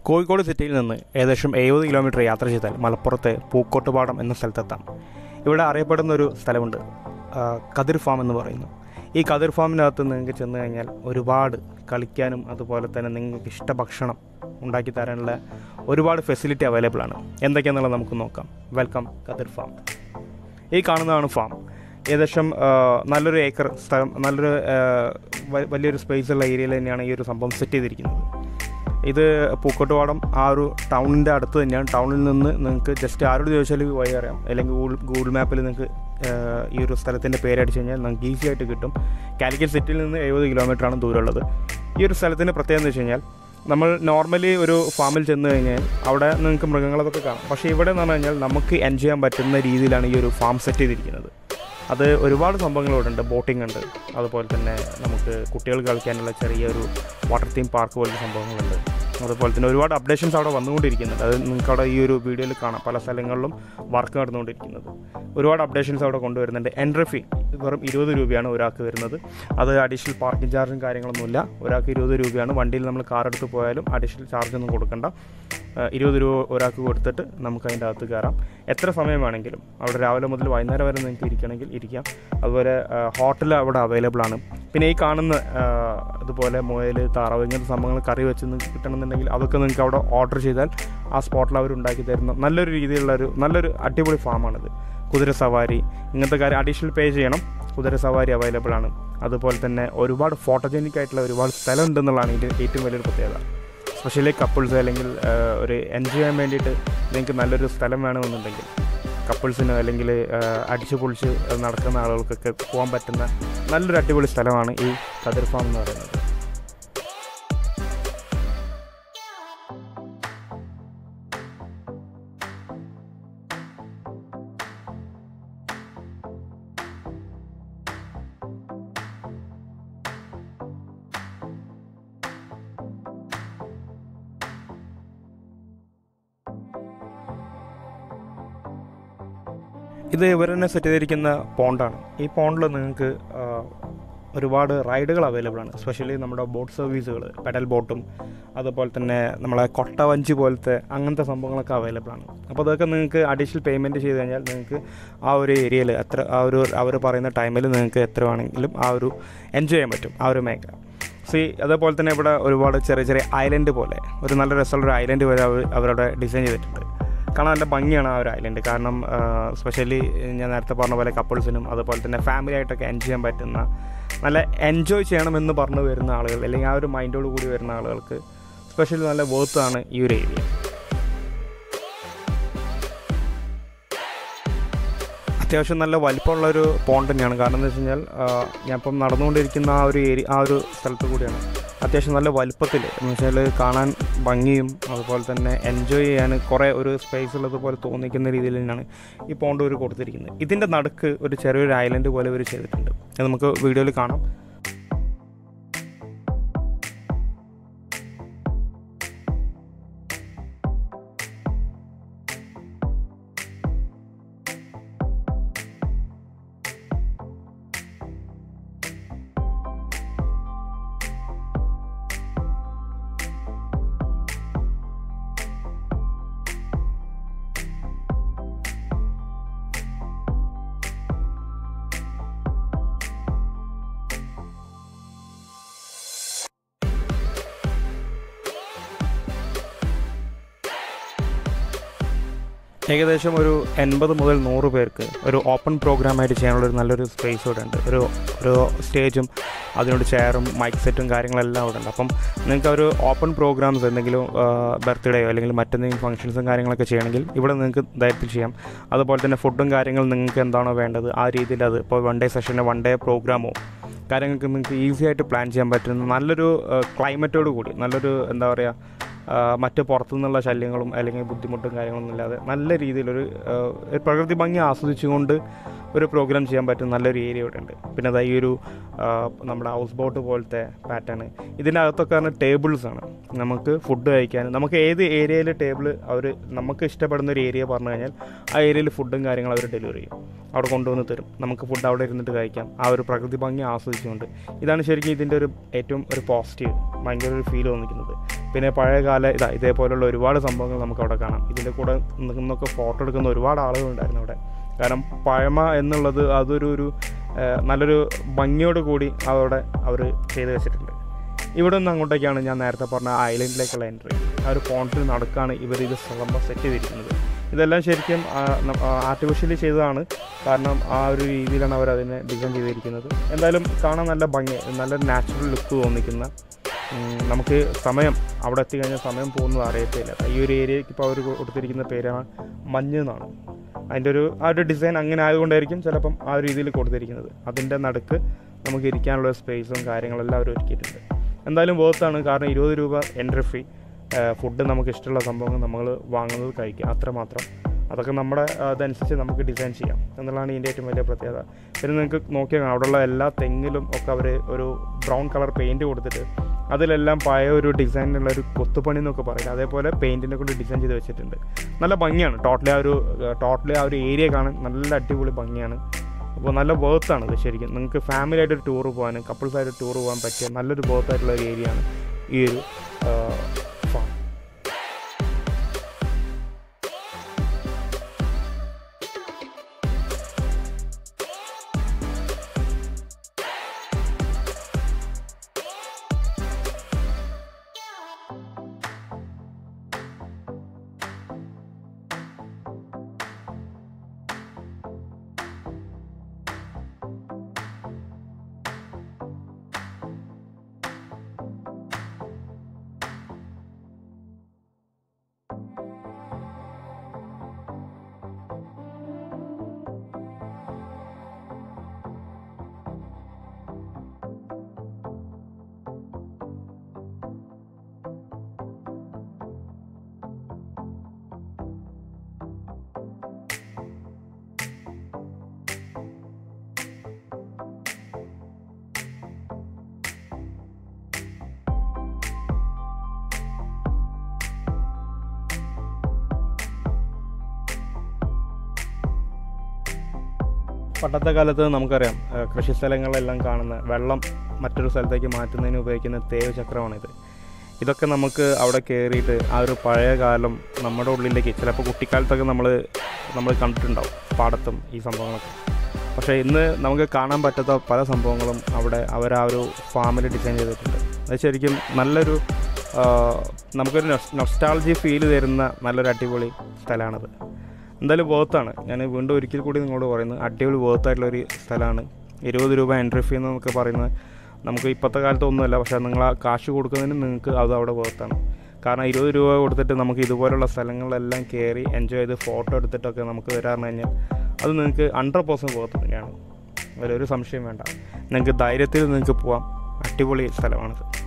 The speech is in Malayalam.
കോഴിക്കോട് സിറ്റിയിൽ നിന്ന് ഏകദേശം എഴുപത് കിലോമീറ്റർ യാത്ര ചെയ്താൽ മലപ്പുറത്തെ പൂക്കോട്ടുപാടം എന്ന സ്ഥലത്തെത്താം ഇവിടെ അറിയപ്പെടുന്ന ഒരു സ്ഥലമുണ്ട് ആ, കതിർ ഫാം എന്ന് പറയുന്നു ഈ കതിർ ഫാമിനകത്ത് നിങ്ങൾക്ക് ചെന്ന് കഴിഞ്ഞാൽ ഒരുപാട് കളിക്കാനും അതുപോലെ തന്നെ നിങ്ങൾക്ക് ഇഷ്ട ഭക്ഷണം ഉണ്ടാക്കി തരാനുള്ള ഒരുപാട് ഫെസിലിറ്റി അവൈലബിൾ ആണ് എന്തൊക്കെയാണെന്നുള്ളത് നമുക്ക് നോക്കാം വെൽക്കം കതിർ ഫാം ഈ കാണുന്നതാണ് ഫാം ഏകദേശം ആ, നല്ലൊരു ഏക്കർ സ്ഥലം നല്ലൊരു ആ, വ- വലിയൊരു സ്പേസ് ഉള്ള ഏരിയയിൽ തന്നെയാണ് ഈ ഒരു സംഭവം സെറ്റ് ചെയ്തിരിക്കുന്നത് ഇത് പൂക്കോട്ടുപാടം ആ ഒരു ടൗണിൻ്റെ അടുത്ത് തന്നെയാണ് ടൗണിൽ നിന്ന് നിങ്ങൾക്ക് ജസ്റ്റ് ആരോട് ചോദിച്ചാൽ വഴി അറിയാം അല്ലെങ്കിൽ ഗൂഗിൾ ഗൂഗിൾ മാപ്പിൽ നിങ്ങൾക്ക് ആഹ്, ഈ ഒരു സ്ഥലത്തിൻ്റെ പേരടിച്ച് കഴിഞ്ഞാൽ നിങ്ങൾക്ക് ഈസി ആയിട്ട് കിട്ടും കാലിക്കറ്റ് സിറ്റിയിൽ നിന്ന് എഴുപത് കിലോമീറ്ററാണ് ദൂരമുള്ളത് ഈ ഒരു സ്ഥലത്തിൻ്റെ പ്രത്യേകത എന്ന് വെച്ച് കഴിഞ്ഞാൽ നമ്മൾ നോർമലി ഒരു ഫാമിൽ ചെന്ന് കഴിഞ്ഞാൽ അവിടെ നിങ്ങൾക്ക് മൃഗങ്ങളതൊക്കെ കാണാം പക്ഷേ ഇവിടെ എന്ന് പറഞ്ഞു കഴിഞ്ഞാൽ നമുക്ക് എൻജോയ് ചെയ്യാൻ പറ്റുന്ന രീതിയിലാണ് ഈ ഒരു ഫാം സെറ്റ് ചെയ്തിരിക്കുന്നത് അത് ഒരുപാട് സംഭവങ്ങളിവിടെ ഉണ്ട് ബോട്ടിംഗ് ഉണ്ട് അതുപോലെ തന്നെ നമുക്ക് കുട്ടികൾക്ക് കളിക്കാനുള്ള ചെറിയൊരു വാട്ടർ തീം പാർക്ക് പോലുള്ള സംഭവങ്ങളുണ്ട് അതുപോലെ തന്നെ ഒരുപാട് അപ്ഡേഷൻസ് അവിടെ വന്നുകൊണ്ടിരിക്കുന്നുണ്ട് അത് നിങ്ങൾക്ക് അവിടെ ഈ ഒരു വീഡിയോയിൽ കാണാം പല സ്ഥലങ്ങളിലും വർക്ക് നടന്നുകൊണ്ടിരിക്കുന്നത് ഒരുപാട് അപ്ഡേഷൻസ് അവിടെ കൊണ്ടുവരുന്നുണ്ട് എൻട്രി ഫീ വെറും ഇരുപത് രൂപയാണ് ഒരാൾക്ക് വരുന്നത് അത് അഡീഷണൽ പാർക്കിംഗ് ചാർജും കാര്യങ്ങളൊന്നുമില്ല ഒരാൾക്ക് ഇരുപത് രൂപയാണ് വണ്ടിയിൽ നമ്മൾ കാർ എടുത്ത് പോയാലും അഡീഷണൽ ചാർജ് ഒന്നും കൊടുക്കണ്ട ആ, ഇരുപത് രൂപ ഒരാൾക്ക് കൊടുത്തിട്ട് നമുക്ക് അതിൻ്റെ അകത്ത് കയറാം എത്ര സമയം വേണമെങ്കിലും അവിടെ രാവിലെ മുതൽ വൈകുന്നേരം വരെ നിങ്ങൾക്ക് ഇരിക്കണമെങ്കിൽ ഇരിക്കാം അതുപോലെ ഹോട്ടൽ അവിടെ അവൈലബിൾ ആണ് പിന്നെ ഈ കാണുന്ന ആ, ഇതുപോലെ മുയൽ താറാവ് ഇങ്ങനത്തെ സംഭവങ്ങൾ കറി വെച്ച് നിങ്ങൾക്ക് കിട്ടണമെന്നുണ്ടെങ്കിൽ അതൊക്കെ നിങ്ങൾക്ക് അവിടെ ഓർഡർ ചെയ്താൽ ആ സ്പോട്ടിൽ അവർ ഉണ്ടാക്കി തരുന്ന നല്ലൊരു രീതിയിലുള്ള ഒരു നല്ലൊരു അടിപൊളി ഫാമാണിത് കുതിര സവാരി ഇങ്ങനത്തെ കാര്യം അഡീഷണൽ പേ ചെയ്യണം കുതിര സവാരി അവൈലബിൾ ആണ് അതുപോലെ തന്നെ ഒരുപാട് ഫോട്ടോജനിക് ആയിട്ടുള്ള ഒരുപാട് സ്ഥലം ഉണ്ടെന്നുള്ളതാണ് ഇതിൻ്റെ ഏറ്റവും വലിയൊരു പ്രത്യേകത സ്പെഷ്യലി കപ്പിൾസ് അല്ലെങ്കിൽ ആ, ഒരു എൻജോയ് ചെയ്യാൻ വേണ്ടിയിട്ട് നിങ്ങൾക്ക് നല്ലൊരു സ്ഥലം വേണമെന്നുണ്ടെങ്കിൽ കപ്പിൾസിന് അല്ലെങ്കിൽ അടിച്ചു പൊളിച്ച് നടക്കുന്ന ആളുകൾക്കൊക്കെ പോകാൻ പറ്റുന്ന നല്ലൊരു അടിപൊളി സ്ഥലമാണ് ഈ കതിർ ഫാം എന്ന് പറയുന്നത് ഇത് ഇവർ തന്നെ സെറ്റ് ചെയ്തിരിക്കുന്ന പോണ്ടാണ് ഈ പോണ്ടിൽ നിങ്ങൾക്ക് ആ, ഒരുപാട് റൈഡുകൾ അവൈലബിൾ ആണ് സ്പെഷ്യലി നമ്മുടെ ബോട്ട് സർവീസുകൾ പെഡൽ ബോട്ടും അതുപോലെ തന്നെ നമ്മളെ കൊട്ടവഞ്ചി പോലത്തെ അങ്ങനത്തെ സംഭവങ്ങളൊക്കെ അവൈലബിൾ ആണ് അപ്പോൾ അതൊക്കെ നിങ്ങൾക്ക് അഡീഷണൽ പേയ്മെൻറ്റ് ചെയ്ത് കഴിഞ്ഞാൽ നിങ്ങൾക്ക് ആ ഒരു ഏരിയയിൽ എത്ര ആ ഒരു അവർ പറയുന്ന ടൈമിൽ നിങ്ങൾക്ക് എത്ര വേണമെങ്കിലും ആ ഒരു എൻജോയ് ചെയ്യാൻ പറ്റും ആ ഒരു മേഖല സി അതേപോലെ തന്നെ ഇവിടെ ഒരുപാട് ചെറിയ ചെറിയ ഐലൻഡ് പോലെ ഒരു നല്ല രസമുള്ള ഒരു ഐലൻഡ് വരെ അവർ അവരുടെ ഡിസൈൻ ചെയ്തിട്ടുണ്ട് കാണാൻ നല്ല ഭംഗിയാണ് ആ ഒരു ഐലൻഡ് കാരണം സ്പെഷ്യലി ഞാൻ നേരത്തെ പറഞ്ഞ പോലെ കപ്പിൾസിനും അതുപോലെ തന്നെ ഫാമിലി ആയിട്ടൊക്കെ എൻജോയ് ചെയ്യാൻ പറ്റുന്ന നല്ല എൻജോയ് ചെയ്യണമെന്ന് പറഞ്ഞു വരുന്ന ആളുകൾ അല്ലെങ്കിൽ ആ ഒരു മൈൻഡോട് കൂടി വരുന്ന ആളുകൾക്ക് സ്പെഷ്യലി നല്ല വേർത്താണ് ഈ ഒരു ഏരിയ അത്യാവശ്യം നല്ല വലിപ്പമുള്ള ഒരു പോണ്ട് തന്നെയാണ് കാരണം എന്ന് വെച്ച് കഴിഞ്ഞാൽ ആ, ഞാൻ ഇപ്പം നടന്നുകൊണ്ടിരിക്കുന്ന ആ ഒരു ഏരിയ ആ ഒരു സ്ഥലത്ത് കൂടിയാണ് അത്യാവശ്യം നല്ല വലിപ്പത്തിൽ എന്ന് വെച്ചാൽ കാണാൻ ഭംഗിയും അതുപോലെ തന്നെ എൻജോയ് ചെയ്യാൻ കുറേ ഒരു സ്പേസ് ഉള്ളതുപോലെ തോന്നിക്കുന്ന രീതിയിൽ തന്നെയാണ് ഈ പോണ്ട് ഒരു കൊടുത്തിരിക്കുന്നത് ഇതിൻ്റെ നടുക്ക് ഒരു ചെറിയൊരു ഐലൻഡ് പോലെ ഇവർ ചെയ്തിട്ടുണ്ട് അത് നമുക്ക് വീഡിയോയിൽ കാണാം ഏകദേശം ഒരു എൺപത് മുതൽ നൂറ് പേർക്ക് ഒരു ഓപ്പൺ പ്രോഗ്രാമായിട്ട് ചെയ്യാനുള്ള ഒരു നല്ലൊരു സ്പേസ് ഇവിടെ ഉണ്ട് ഒരു ഒരു സ്റ്റേജും അതിനോട് ചെയറും മൈക്ക് സെറ്റും കാര്യങ്ങളെല്ലാം ഇവിടെ ഉണ്ട് അപ്പം നിങ്ങൾക്ക് ഒരു ഓപ്പൺ പ്രോഗ്രാംസ് എന്തെങ്കിലും ബർത്ത്ഡേയോ അല്ലെങ്കിൽ മറ്റെന്തെങ്കിലും ഫംഗ്ഷൻസും കാര്യങ്ങളൊക്കെ ചെയ്യണമെങ്കിൽ ഇവിടെ നിങ്ങൾക്ക് ധൈര്യത്തിൽ ചെയ്യാം അതുപോലെ തന്നെ ഫുഡും കാര്യങ്ങളും നിങ്ങൾക്ക് എന്താണോ വേണ്ടത് ആ രീതിയിൽ അത് ഇപ്പോൾ വൺ ഡേ സെഷന് വൺ ഡേ പ്രോഗ്രാമോ കാര്യങ്ങൾക്ക് നിങ്ങൾക്ക് ഈസി ആയിട്ട് പ്ലാൻ ചെയ്യാൻ പറ്റുന്ന നല്ലൊരു ക്ലൈമറ്റോട് കൂടി നല്ലൊരു എന്താ പറയുക ആ, മറ്റ് പുറത്തുനിന്നുള്ള ശല്യങ്ങളും അല്ലെങ്കിൽ ബുദ്ധിമുട്ടും കാര്യങ്ങളൊന്നും ഇല്ലാതെ നല്ല രീതിയിലൊരു ആ, ഒരു പ്രകൃതി ഭംഗി ആസ്വദിച്ചുകൊണ്ട് ഒരു പ്രോഗ്രാം ചെയ്യാൻ പറ്റുന്ന നല്ലൊരു ഏരിയ ഇവിടെ ഉണ്ട് പിന്നെ അതാ ഈ ഒരു ആ, നമ്മുടെ ഹൗസ് ബോട്ട് പോലത്തെ പാറ്റേൺ ഇതിൻ്റെ അകത്തൊക്കെ പറഞ്ഞാൽ ടേബിൾസ് ആണ് നമുക്ക് ഫുഡ് കഴിക്കാൻ നമുക്ക് ഏത് ഏരിയയിൽ ടേബിൾ അവർ നമുക്ക് ഇഷ്ടപ്പെടുന്ന ഒരു ഏരിയ പറഞ്ഞു കഴിഞ്ഞാൽ ആ ഏരിയയിൽ ഫുഡും കാര്യങ്ങളും അവർ ഡെലിവറി ചെയ്യും അവിടെ കൊണ്ടുവന്ന് തരും നമുക്ക് ഫുഡ് അവിടെ ഇരുന്നിട്ട് കഴിക്കാം ആ ഒരു പ്രകൃതി ഭംഗി ആസ്വദിച്ചുകൊണ്ട് ഇതാണ് ശരിക്കും ഇതിൻ്റെ ഒരു ഏറ്റവും ഒരു പോസിറ്റീവ് ഭയങ്കര ഒരു ഫീൽ തോന്നിക്കുന്നത് പിന്നെ പഴയകാല ഇതാ ഇതേപോലുള്ള ഒരുപാട് സംഭവങ്ങൾ നമുക്ക് അവിടെ കാണാം ഇതിൻ്റെ കൂടെ നിന്നൊക്കെ ഫോട്ടോ എടുക്കുന്ന ഒരുപാട് ആളുകളുണ്ടായിരുന്നു അവിടെ കാരണം പഴമ എന്നുള്ളത് അതൊരു ഒരു ആ, നല്ലൊരു ഭംഗിയോട് കൂടി അവിടെ അവർ ചെയ്ത് വെച്ചിട്ടുണ്ട് ഇവിടെ നിന്ന് അങ്ങോട്ടേക്കാണ് ഞാൻ നേരത്തെ പറഞ്ഞ ഐലൻഡിലേക്കുള്ള എൻട്രി ആ ഒരു പോണ്ടിൽ നടക്കാണ് ഇവർ ഇത് സംഭവം സെറ്റ് ചെയ്തിരിക്കുന്നത് ഇതെല്ലാം ശരിക്കും ആർട്ടിഫിഷ്യലി ചെയ്തതാണ് കാരണം ആ ഒരു രീതിയിലാണ് അവർ അതിനെ ഡിസൈൻ ചെയ്തിരിക്കുന്നത് എന്തായാലും കാണാൻ നല്ല ഭംഗി നല്ല നാച്ചുറൽ ലുക്ക് തോന്നിക്കുന്ന ഉം, നമുക്ക് സമയം അവിടെ എത്തിക്കഴിഞ്ഞാൽ സമയം പോകുന്നത് അറിയത്തില്ല ഈ ഒരു ഏരിയയ്ക്ക് ഇപ്പോൾ അവർ കൊടുത്തിരിക്കുന്ന പേരാണ് മഞ്ഞ് എന്നാണ് അതിൻ്റെ ഒരു ആ ഒരു ഡിസൈൻ അങ്ങനെ ആയതുകൊണ്ടായിരിക്കും ചിലപ്പം ആ ഒരു രീതിയിൽ കൊടുത്തിരിക്കുന്നത് അതിൻ്റെ നടുക്ക് നമുക്ക് ഇരിക്കാനുള്ള സ്പേസും കാര്യങ്ങളെല്ലാം അവർ ഒരുക്കിയിട്ടുണ്ട് എന്തായാലും വേർത്താണ് കാരണം ഇരുപത് രൂപ എൻട്രി ഫീ ഫുഡ് നമുക്ക് ഇഷ്ടമുള്ള സംഭവങ്ങൾ നമ്മൾ വാങ്ങുന്നത് കഴിക്കുക അത്രമാത്രം അതൊക്കെ നമ്മുടെ ആ, അതനുസരിച്ച് നമുക്ക് ഡിസൈൻ ചെയ്യാം എന്നുള്ളതാണ് ഇതിൻ്റെ ഏറ്റവും വലിയ പ്രത്യേകത പിന്നെ നിങ്ങൾക്ക് നോക്കിയാൽ കാണാം അവിടെയുള്ള എല്ലാ തെങ്ങിലും ഒക്കെ അവർ ഒരു ബ്രൗൺ കളർ പെയിൻറ്റ് കൊടുത്തിട്ട് അതിലെല്ലാം പഴയ ഒരു ഡിസൈനിലുള്ള ഒരു കൊത്തുപണി എന്നൊക്കെ പറയില്ല അതേപോലെ പെയിൻറ്റിനെ കൊണ്ട് ഡിസൈൻ ചെയ്ത് വെച്ചിട്ടുണ്ട് നല്ല ഭംഗിയാണ് ടോട്ടലി ആ ഒരു ടോട്ടലി ആ ഒരു ഏരിയ കാണാൻ നല്ല അടിപൊളി ഭംഗിയാണ് അപ്പോൾ നല്ല ബേർത്താണ് ഇത് ശരിക്കും നിങ്ങൾക്ക് ഫാമിലി ആയിട്ട് ടൂർ പോകാനും കപ്പിൾസായിട്ട് ടൂർ പോകാൻ പറ്റിയ നല്ലൊരു ബേർത്തായിട്ടുള്ള ഒരു ഏരിയയാണ് ഈ ഒരു ഫാം പണ്ടത്തെ കാലത്ത് നമുക്കറിയാം ആ, കൃഷി സ്ഥലങ്ങളിലെല്ലാം കാണുന്ന വെള്ളം മറ്റൊരു സ്ഥലത്തേക്ക് മാറ്റുന്നതിന് ഉപയോഗിക്കുന്ന തേവ് ചക്രമാണിത് ഇതൊക്കെ നമുക്ക് അവിടെ കയറിയിട്ട് ആ ഒരു പഴയ കാലം നമ്മുടെ ഉള്ളിലേക്ക് ചിലപ്പോൾ കുട്ടിക്കാലത്തൊക്കെ നമ്മൾ നമ്മൾ കണ്ടിട്ടുണ്ടാവും പാടത്തും ഈ സംഭവങ്ങളൊക്കെ പക്ഷേ ഇന്ന് നമുക്ക് കാണാൻ പറ്റാത്ത പല സംഭവങ്ങളും അവിടെ അവർ ആ ഒരു ഫാമിൽ ഡിസൈൻ ചെയ്തിട്ടുണ്ട് അത് ശരിക്കും നല്ലൊരു ആ, നമുക്കൊരു നൊസ്റ്റാളജി ഫീൽ തരുന്ന നല്ലൊരു അടിപൊളി സ്ഥലമാണത് എന്തായാലും വേർത്താണ് ഞാൻ വീണ്ടും ഒരിക്കൽ കൂടി നിങ്ങളോട് പറയുന്നത് അടിപൊളി വേർത്തായിട്ടുള്ള ഒരു സ്ഥലമാണ് ഇരുപത് രൂപ എൻട്രി ഫീ എന്നൊക്കെ പറയുന്നത് നമുക്ക് ഇപ്പോഴത്തെ കാലത്ത് ഒന്നുമല്ല പക്ഷേ നിങ്ങൾ ആ കാശ് കൊടുക്കുന്നതിന് നിങ്ങൾക്ക് അത് അവിടെ വേർത്താണ് കാരണം ഇരുപത് രൂപ കൊടുത്തിട്ട് നമുക്ക് ഇതുപോലുള്ള സ്ഥലങ്ങളിലെല്ലാം കയറി എൻജോയ് ചെയ്ത് ഫോട്ടോ എടുത്തിട്ടൊക്കെ നമുക്ക് വരാമെന്ന് കഴിഞ്ഞാൽ അത് നിങ്ങൾക്ക് ഹൺഡ്രഡ് പേഴ്സൻറ്റ് വേർത്ത് തന്നെയാണ് അതിലൊരു സംശയം വേണ്ട നിങ്ങൾക്ക് ധൈര്യത്തിൽ നിങ്ങൾക്ക് പോവാം അടിപൊളി സ്ഥലമാണിത്